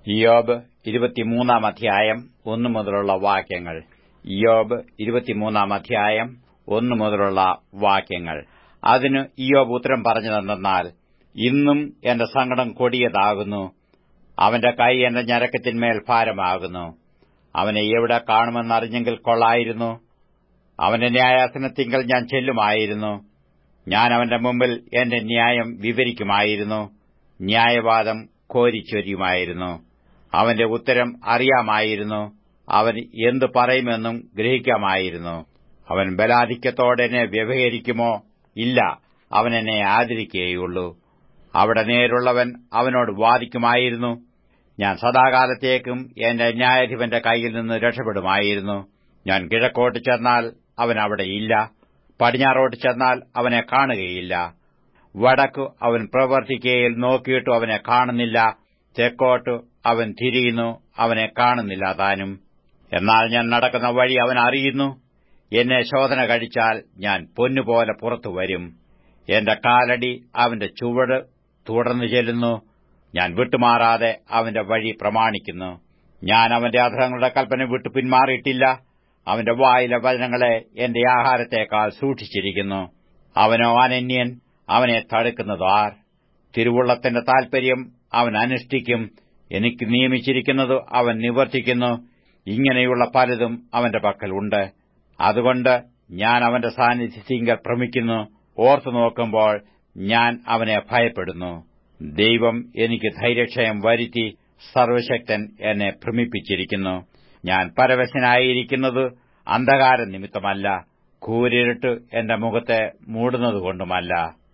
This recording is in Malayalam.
ഇയോബ് ഇരുപത്തിമൂന്നാം അധ്യായം ഒന്നു മുതലുള്ള വാക്യങ്ങൾ ഇയോബ് ഇരുപത്തിമൂന്നാം അധ്യായം ഒന്നു മുതലുള്ള വാക്യങ്ങൾ അതിന് ഇയോബ് ഉത്തരം പറഞ്ഞതെന്നാൽ ഇന്നും എന്റെ സങ്കടം കൊടിയതാകുന്നു അവന്റെ കൈ എന്റെ ഞരക്കത്തിന്മേൽ ഭാരമാകുന്നു അവനെ എവിടെ കാണുമെന്നറിഞ്ഞെങ്കിൽ കൊള്ളായിരുന്നു അവന്റെ ന്യായാസനത്തിങ്കൽ ഞാൻ ചെല്ലുമായിരുന്നു ഞാൻ അവന്റെ മുമ്പിൽ എന്റെ ന്യായം വിവരിക്കുമായിരുന്നു ന്യായവാദം കോരിച്ചൊരിയുമായിരുന്നു അവന്റെ ഉത്തരം അറിയാമായിരുന്നു അവൻ എന്തു പറയുമെന്നും ഗ്രഹിക്കാമായിരുന്നു അവൻ ബലാധിക്യത്തോടെ എന്നെ വ്യവഹരിക്കുമോ ഇല്ല അവൻ എന്നെ ആദരിക്കുകയുള്ളൂ അവിടെ നേരുള്ളവൻ അവനോട് വാദിക്കുമായിരുന്നു ഞാൻ സദാകാലത്തേക്കും എന്റെ ന്യായാധിപന്റെ കൈയിൽ നിന്ന് രക്ഷപ്പെടുമായിരുന്നു ഞാൻ കിഴക്കോട്ട് ചെന്നാൽ അവൻ അവിടെ ഇല്ല പടിഞ്ഞാറോട്ട് ചെന്നാൽ അവനെ കാണുകയില്ല വടക്കു അവൻ പ്രവർത്തിക്കയിൽ നോക്കിയിട്ടു അവനെ കാണുന്നില്ല തെക്കോട്ടു അവൻ തിരിയുന്നു അവനെ കാണുന്നില്ല താനും എന്നാൽ ഞാൻ നടക്കുന്ന വഴി അവൻ അറിയുന്നു എന്നെ ശോധന കഴിച്ചാൽ ഞാൻ പൊന്നുപോലെ പുറത്തു വരും എന്റെ കാലടി അവന്റെ ചുവട് തുടർന്നു ചെല്ലുന്നു ഞാൻ വിട്ടുമാറാതെ അവന്റെ വഴി പ്രമാണിക്കുന്നു ഞാൻ അവന്റെ അധരങ്ങളുടെ കൽപ്പന വിട്ടു പിന്മാറിയിട്ടില്ല അവന്റെ വായിലെ വചനങ്ങളെ എന്റെ ആഹാരത്തേക്കാൾ സൂക്ഷിച്ചിരിക്കുന്നു അവനോ അനന്യൻ അവനെ തടുക്കുന്നത് ആർ തിരുവുള്ളത്തിന്റെ താൽപര്യം അവൻ അനുഷ്ഠിക്കും എനിക്ക് നിയമിച്ചിരിക്കുന്നത് അവൻ നിവർത്തിക്കുന്നു ഇങ്ങനെയുള്ള പലതും അവന്റെ പക്കലുണ്ട് അതുകൊണ്ട് ഞാൻ അവന്റെ സാന്നിധ്യത്തിങ്കൽ ഭ്രമിക്കുന്നു ഓർത്തു നോക്കുമ്പോൾ ഞാൻ അവനെ ഭയപ്പെടുന്നു ദൈവം എനിക്ക് ധൈര്യക്ഷയം വരുത്തി സർവശക്തൻ എന്നെ ഭ്രമിപ്പിച്ചിരിക്കുന്നു ഞാൻ പരവശനായിരിക്കുന്നത് അന്ധകാര നിമിത്തമല്ല കൂരിരുട്ട് എന്റെ മുഖത്തെ മൂടുന്നതുകൊണ്ടുമല്ല